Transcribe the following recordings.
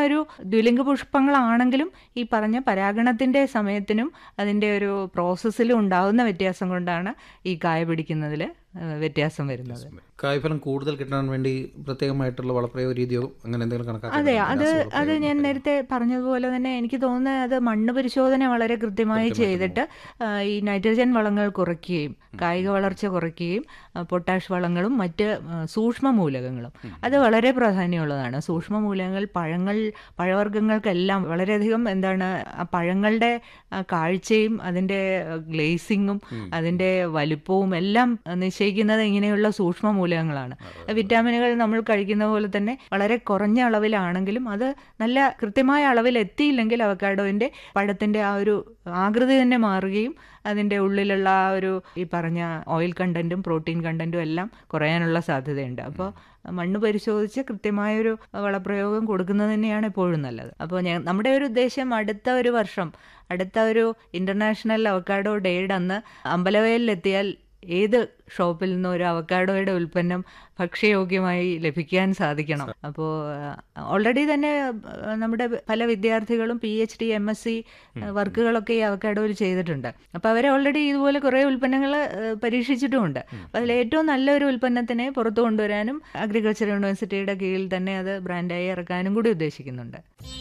ഒരു ദ്വിലിംഗ പുഷ്പങ്ങളാണെങ്കിലും ഈ പറഞ്ഞ പരാഗണത്തിന്റെ സമയത്തിനും അതിന്റെ ഒരു പ്രോസസ്സിലും ഉണ്ടാവുന്ന വ്യത്യാസം കൊണ്ടാണ് ഈ കായ പിടിക്കുന്നതിൽ വ്യത്യാസം വരുന്നത് കായ്ഫലം കൂടുതൽ കിട്ടാൻ വേണ്ടി പ്രത്യേകമായിട്ടുള്ള വളപ്രയോഗ രീതിയോ അങ്ങനെ എന്തെങ്കിലും കണക്കാക്കാൻ അതെ അത് അത് ഞാൻ നേരത്തെ പറഞ്ഞതുപോലെ തന്നെ എനിക്ക് തോന്നുന്നത് അത് മണ്ണ് പരിശോധന വളരെ കൃത്യമായി ചെയ്തിട്ട് ആ, ഈ നൈട്രജൻ വളങ്ങൾ കുറയ്ക്കുകയും കായിക വളർച്ച കുറയ്ക്കുകയും ആ, പൊട്ടാഷ് വളങ്ങളും മറ്റ് ആ, സൂക്ഷ്മ മൂലകങ്ങളും അത് വളരെ പ്രാധാന്യമുള്ളതാണ് സൂക്ഷ്മ മൂലകങ്ങൾ പഴങ്ങൾ പഴവർഗ്ഗങ്ങൾക്കെല്ലാം വളരെയധികം എന്താണ് ആ പഴങ്ങളുടെ ആ, കാഴ്ചയും അതിൻ്റെ ഗ്ലേസിങ്ങും അതിൻ്റെ വലുപ്പവും എല്ലാം നിശ്ചയിക്കുന്നത് ഇങ്ങനെയുള്ള സൂക്ഷ്മ മൂലകങ്ങളാണ് വിറ്റാമിനുകൾ നമ്മൾ കഴിക്കുന്ന പോലെ തന്നെ വളരെ കുറഞ്ഞ അളവിലാണെങ്കിലും അത് നല്ല കൃത്യമായ അളവിൽ എത്തിയില്ലെങ്കിൽ അവക്കാഡോന്റെ പഴത്തിന്റെ ആ ഒരു ആകൃതി തന്നെ മാറുകയും അതിന്റെ ഉള്ളിലുള്ള ആ ഒരു ഈ പറഞ്ഞ ഓയിൽ കണ്ടന്റും പ്രോട്ടീൻ കണ്ടന്റും എല്ലാം കുറയാനുള്ള സാധ്യതയുണ്ട് അപ്പോൾ മണ്ണ് പരിശോധിച്ച് കൃത്യമായൊരു വളപ്രയോഗം കൊടുക്കുന്നത് തന്നെയാണ് എപ്പോഴും നല്ലത് അപ്പോൾ ഞാൻ നമ്മുടെ ഒരു ഉദ്ദേശം അടുത്ത ഒരു വർഷം അടുത്ത ഒരു ഇന്റർനാഷണൽ അവക്കാഡോ ഡേയുടെ അന്ന് അമ്പലവയലിലെത്തിയാൽ ഏത് ഷോപ്പിൽ നിന്നും ഒരു അവക്കാഡോയുടെ ഉൽപ്പന്നം ഭക്ഷ്യയോഗ്യമായി ലഭിക്കാൻ സാധിക്കണം അപ്പോൾ ഓൾറെഡി തന്നെ ആ, നമ്മുടെ പല വിദ്യാർത്ഥികളും P H D M S C വർക്കുകളൊക്കെ ഈ അവക്കാഡോയിൽ ചെയ്തിട്ടുണ്ട് അപ്പോൾ അവർ ഓൾറെഡി ഇതുപോലെ കുറേ ഉൽപ്പന്നങ്ങൾ പരീക്ഷിച്ചിട്ടുമുണ്ട് അപ്പോൾ അതിൽ ഏറ്റവും നല്ലൊരു ഉൽപ്പന്നത്തിനെ പുറത്തു കൊണ്ടുവരാനും അഗ്രികൾച്ചർ യൂണിവേഴ്സിറ്റിയുടെ കീഴിൽ തന്നെ അത് ബ്രാൻഡായി ഇറക്കാനും കൂടി ഉദ്ദേശിക്കുന്നുണ്ട്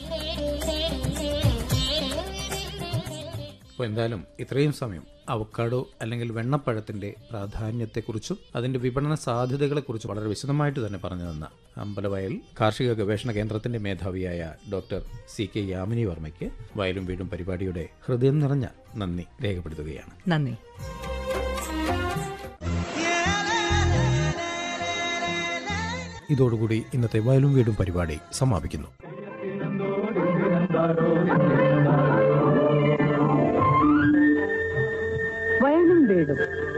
അപ്പോൾ എന്തായാലും ഇത്രയും സമയം അവക്കാഡോ അല്ലെങ്കിൽ വെണ്ണപ്പഴത്തിന്റെ പ്രാധാന്യത്തെക്കുറിച്ചും അതിന്റെ വിപണന സാധ്യതകളെക്കുറിച്ചും വളരെ വിശദമായിട്ട് തന്നെ പറഞ്ഞു തന്ന അമ്പലവയൽ കാർഷിക ഗവേഷണ കേന്ദ്രത്തിന്റെ മേധാവിയായ ഡോക്ടർ സി കെ യാമിനി വർമ്മയ്ക്ക് വയലും വീടും പരിപാടിയുടെ ഹൃദയം നിറഞ്ഞ നന്ദി രേഖപ്പെടുത്തുകയാണ് നന്ദി ഇതോടുകൂടി ഇന്നത്തെ വയലും വീടും പരിപാടി സമാപിക്കുന്നു വയലും വീടും